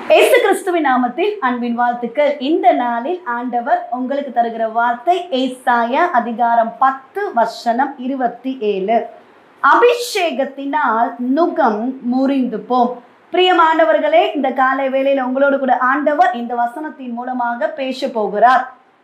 இயேசு கிறிஸ்துவின் நாமத்தில் அன்பின் வாழ்த்துக்கள் இந்த நாளில் ஆண்டவர் உங்களுக்கு தருகிற வார்த்தை ஏசாயா அதிகாரம் பத்து வசனம் இருபத்தி ஏழு அபிஷேகத்தினால் நுகம் முறிந்து போம் பிரியமானவர்களே இந்த காலை வேளையில் உங்களோடு கூட ஆண்டவர் இந்த வசனத்தின் மூலமாக பேச போகிறார்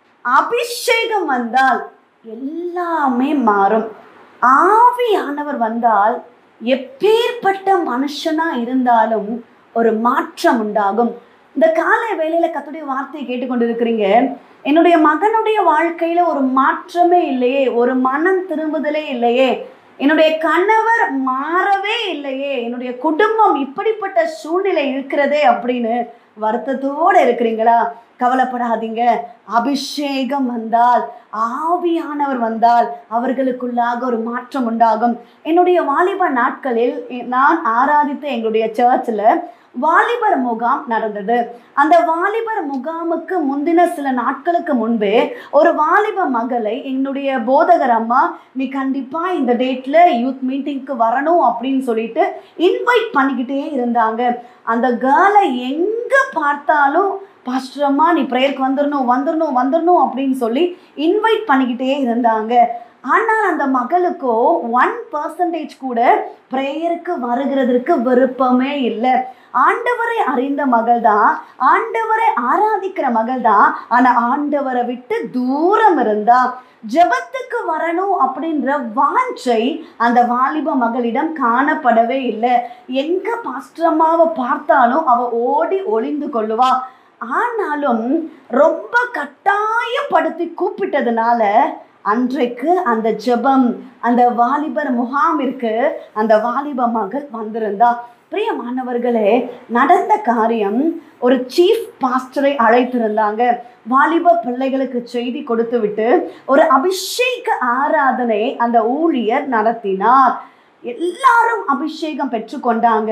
அபிஷேகம் வந்தால் எல்லாமே மாறும் ஆவியானவர் வந்தால் எப்பேற்பட்ட மனுஷனா இருந்தாலும் ஒரு மாற்றம் உண்டாகும் இந்த காலை வேளையில கத்துடைய வார்த்தையை கேட்டுக்கொண்டிருக்கிறீங்க என்னுடைய மகனுடைய வாழ்க்கையில ஒரு மாற்றமே இல்லையே ஒரு மனம் திரும்புதலே இல்லையே என்னுடைய கணவர் மாறவே இல்லையே என்னுடைய குடும்பம் இப்படிப்பட்ட சூழ்நிலை இருக்கிறதே அப்படின்னு வருத்தத்தோட இருக்கிறீங்களா கவலைப்படாதீங்க அபிஷேகம் வந்தால் ஆவியானவர் வந்தால் அவர்களுக்குள்ளாக ஒரு மாற்றம் உண்டாகும் என்னுடைய வாலிப நாட்களில் நான் ஆராதித்த எங்களுடைய சர்ச்சில் வாலிபர் முகாம் நடந்தது அந்த வாலிபர் முகாமுக்கு முந்தின சில நாட்களுக்கு முன்பே ஒரு வாலிப மகளை என்னுடைய போதகர் அம்மா நீ கண்டிப்பா இந்த டேட்ல யூத் மீட்டிங்க்கு வரணும் அப்படின்னு சொல்லிட்டு இன்வைட் பண்ணிக்கிட்டே இருந்தாங்க அந்த கேர்ளை எங்க பார்த்தாலும் பாஸ்டர் அம்மா நீ ப்ரேயருக்கு வந்துடணும் வந்துடணும் வந்துடணும் அப்படின்னு சொல்லி இன்வைட் பண்ணிக்கிட்டே இருந்தாங்க ஆனால் அந்த மகளுக்கோ ஒன் பர்சன்டேஜ் கூட ப்ரேயருக்கு வருகிறதற்கு விருப்பமே இல்லை ஆண்டவரை அறிந்த மகள் தான் ஆண்டவரை ஆராதிக்கிற மகள் தான் ஆனால் ஆண்டவரை விட்டு தூரம் இருந்தா ஜெபத்துக்கு வரணும் அப்படின்ற வாஞ்சை அந்த வாலிப மகளிடம் காணப்படவே இல்லை எங்க பாஸ்டரம்மாவை பார்த்தாலும் அவ ஓடி ஒளிந்து கொள்ளுவா ஆனாலும் ரொம்ப கட்டாயப்படுத்தி கூப்பிட்டதுனால அன்றைக்கு அந்த ஜெபம் அந்த வாலிபர் முகாமிற்கு அந்த வாலிப மகள் வந்திருந்தா பிரியமானவர்களே நடந்த காரியம் ஒரு சீஃப் பாஸ்டரை அழைத்திருந்தாங்க வாலிப பிள்ளைகளுக்கு செய்தி கொடுத்து விட்டு ஒரு அபிஷேக ஆராதனை அந்த ஊழியர் நடத்தினார் எல்லாரும் அபிஷேகம் பெற்றுக்கொண்டாங்க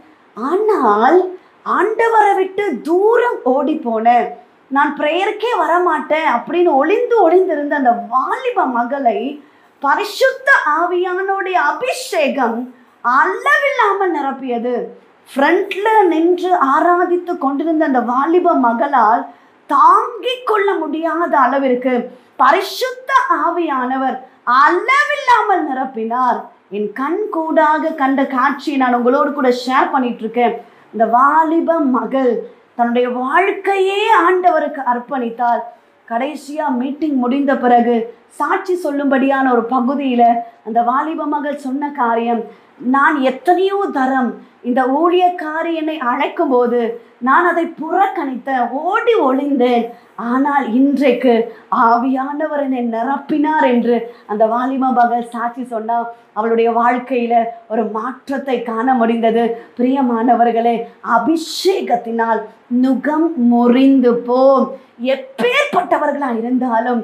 ஆனால் ஆண்டவரை விட்டு தூரம் ஓடி போனேன் நான் ப்ரேயருக்கே வரமாட்டேன் அப்படின்னு ஒளிந்து ஒளிந்திருந்த அந்த வாலிப மகளை பரிசுத்த ஆவியானுடைய அபிஷேகம் அளவில்லாமல் நிரப்பியது ஃப்ரண்ட்ல நின்று ஆராதித்து கொண்டிருந்த அந்த வாலிப மகளால் தாங்கிக் கொள்ள முடியாத அளவிற்கு பரிசுத்த ஆவியானவர் அளவில்லாமல் நிரப்பினார் என் கண் கூடாக கண்ட காட்சியை நான் உங்களோடு கூட ஷேர் பண்ணிட்டு இருக்கேன் இந்த வாலிப மகள் தன்னுடைய வாழ்க்கையே ஆண்டவருக்கு அர்ப்பணித்தால் கடைசியா மீட்டிங் முடிந்த பிறகு சாட்சி சொல்லும்படியான ஒரு பகுதியில அந்த வாலிப மகள் சொன்ன காரியம் நான் எத்தனையோ தரம் இந்த ஊழியக்காரி என்னை அழைக்கும் போது நான் அதை புறக்கணித்தேன் ஓடி ஒளிந்தேன் ஆனால் இன்றைக்கு ஆவியானவர் என்னை நிரப்பினார் என்று அந்த வாலிப மகள் சாட்சி சொன்னா அவளுடைய வாழ்க்கையில ஒரு மாற்றத்தை காண முடிந்தது பிரியமானவர்களே அபிஷேகத்தினால் நுகம் முறிந்து போம் எப்பேற்பட்டவர்களா இருந்தாலும்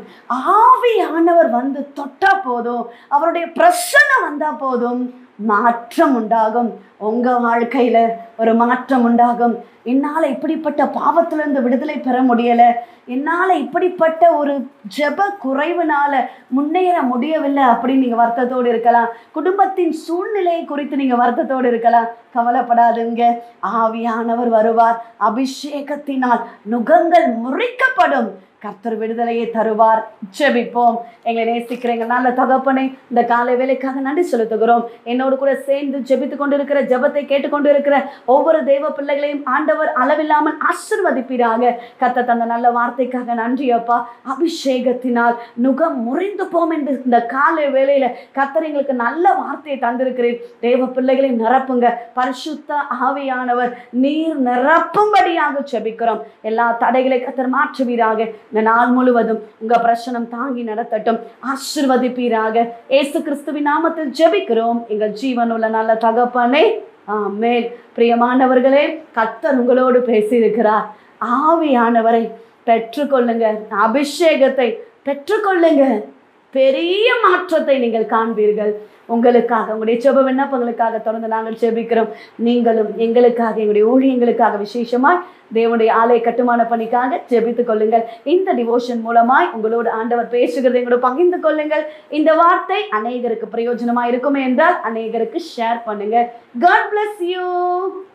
ஆவியானவர் வந்து தொட்டா போதும் அவருடைய பிரசன்னம் வந்தா போதும் மாற்றம் உண்டாகும் உங்க வாழ்க்கையில ஒரு மாற்றம் உண்டாகும் என்னால இப்படிப்பட்ட பாவத்திலிருந்து விடுதலை பெற முடியல என்னால இப்படிப்பட்ட ஒரு ஜெப குறைவுனால முன்னேற முடியவில்லை அப்படின்னு நீங்க வருத்தத்தோடு இருக்கலாம் குடும்பத்தின் சூழ்நிலையை குறித்து நீங்க வருத்தத்தோடு இருக்கலாம் கவலைப்படாதுங்க ஆவியானவர் வருவார் அபிஷேகத்தினால் நுகங்கள் முறிக்கப்படும் கர்த்தர் விடுதலையை தருவார் ஜெபிப்போம் எங்களை நேசிக்கிற எங்கள் நல்ல தகப்பனை இந்த காலை வேலைக்காக நன்றி செலுத்துகிறோம் என்னோடு கூட சேர்ந்து ஜெபித்து கொண்டிருக்கிற ஜெபத்தை கேட்டுக்கொண்டு இருக்கிற ஒவ்வொரு தெய்வ பிள்ளைகளையும் ஆண்டவர் அளவில்லாமல் ஆசிர்வதிப்பீராக கத்த தந்த நல்ல வார்த்தைக்காக நன்றி அப்பா அபிஷேகத்தினால் நுகம் முறிந்து போம் என்று இந்த காலை வேளையில கத்தர் எங்களுக்கு நல்ல வார்த்தையை தந்திருக்கிறேன் தெய்வ பிள்ளைகளை நிரப்புங்க பரிசுத்த ஆவியானவர் நீர் நிரப்பும்படியாக ஜெபிக்கிறோம் எல்லா தடைகளை கத்தர் மாற்றுவீராக இந்த நாள் முழுவதும் உங்க பிரசனம் தாங்கி நடத்தட்டும் ஆசிர்வதிப்பீராக ஏசு கிறிஸ்துவின் நாமத்தில் ஜெபிக்கிறோம் எங்கள் ஜீவனுள்ள நல்ல தகப்பனே ஆமேன் பிரியமானவர்களே கத்தர் உங்களோடு பேசியிருக்கிறார் ஆவியானவரை பெற்றுக்கொள்ளுங்க அபிஷேகத்தை பெற்றுக்கொள்ளுங்க பெரிய மாற்றத்தை நீங்கள் காண்பீர்கள் உங்களுக்காக உங்களுடைய செப விண்ணப்பங்களுக்காக தொடர்ந்து நாங்கள் செபிக்கிறோம் நீங்களும் எங்களுக்காக எங்களுடைய ஊழியங்களுக்காக விசேஷமாய் தேவனுடைய ஆலய கட்டுமான பணிக்காக ஜெபித்துக் கொள்ளுங்கள் இந்த டிவோஷன் மூலமாய் உங்களோடு ஆண்டவர் பேசுகிறதை எங்களோட பகிர்ந்து கொள்ளுங்கள் இந்த வார்த்தை அநேகருக்கு பிரயோஜனமா இருக்குமே என்றால் அநேகருக்கு ஷேர் பண்ணுங்க காட் bless யூ